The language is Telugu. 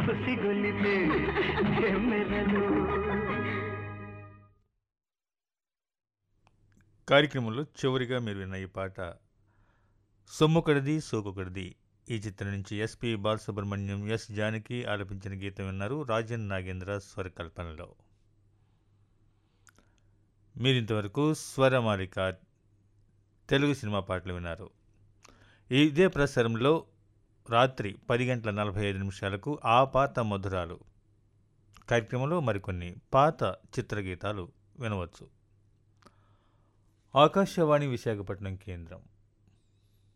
సిగొలిపే తెమ్మెరలు కార్యక్రమంలో చివరిగా మీరు విన్న ఈ పాట సొమ్ముకడిది సోకొకడిది ఈ చిత్రం నుంచి ఎస్పి బాలసుబ్రహ్మణ్యం ఎస్ జానకి ఆలపించిన గీతం విన్నారు రాజన్ నాగేంద్ర స్వరకల్పనలో మీరింతవరకు స్వరమాలిక తెలుగు సినిమా పాటలు విన్నారు ఇదే ప్రసారంలో రాత్రి పది గంటల నలభై ఐదు నిమిషాలకు ఆ పాత మధురాలు కార్యక్రమంలో మరికొన్ని పాత చిత్రగీతాలు వినవచ్చు ఆకాశవాణి విశాఖపట్నం కేంద్రం